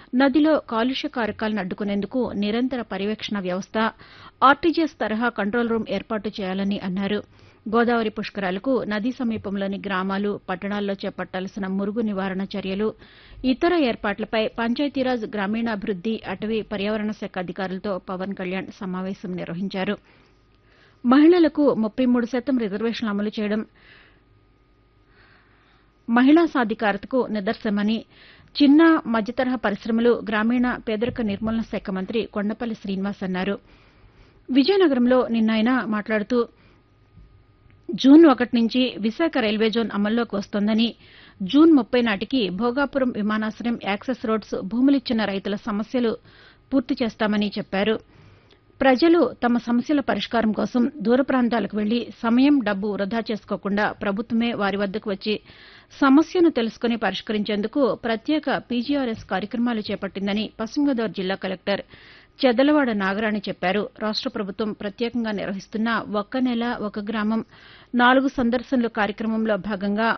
నదిలో కాలుష్య కారకాలను అడ్డుకునేందుకు నిరంతర పర్యవేక్షణ వ్యవస్థ ఆర్టీజీఎస్ తరహా కంట్రోల్ రూం ఏర్పాటు చేయాలని అన్నారు గోదావరి పుష్కరాలకు నదీ సమీపంలోని గ్రామాలు పట్టణాల్లో చేపట్టాల్సిన మురుగు నివారణ చర్యలు ఇతర ఏర్పాట్లపై పంచాయతీరాజ్ గ్రామీణాభివృద్ది అటవీ పర్యావరణ శాఖ అధికారులతో పవన్ కళ్యాణ్ సమావేశం నిర్వహించారు మహిళలకు ముప్పై మూడు శాతం రిజర్వేషన్లు అమలు చేయడం మహిళా సాధికారతకు నిదర్శనమని చిన్న మధ్యతరహా పరిశ్రమలు గ్రామీణ పేదరిక నిర్మూలన శాఖ మంత్రి కొండపల్లి శ్రీనివాస్ అన్నారు విజయనగరంలో నిన్న ఆయన మాట్లాడుతూ జూన్ ఒకటి నుంచి విశాఖ రైల్వే జోన్ అమల్లోకి వస్తోందని జూన్ ముప్పై నాటికి భోగాపురం విమానాశయం యాక్సెస్ రోడ్స్ భూములిచ్చిన రైతుల సమస్యలు పూర్తి చేస్తామని చెప్పారు ప్రజలు తమ సమస్యల పరిష్కారం కోసం దూర ప్రాంతాలకు వెళ్లి సమయం డబ్బు వృధా చేసుకోకుండా ప్రభుత్వమే వారి వద్దకు వచ్చి సమస్యను తెలుసుకుని పరిష్కరించేందుకు ప్రత్యేక పీజీఆర్ఎస్ కార్యక్రమాలు చేపట్టిందని పశ్చిమ గోదావరి జిల్లా కలెక్టర్ చెదలవాడ నాగరాణి చెప్పారు రాష్ట ప్రభుత్వం ప్రత్యేకంగా నిర్వహిస్తున్న ఒక్క నెల ఒక గ్రామం నాలుగు సందర్శనలు కార్యక్రమంలో భాగంగా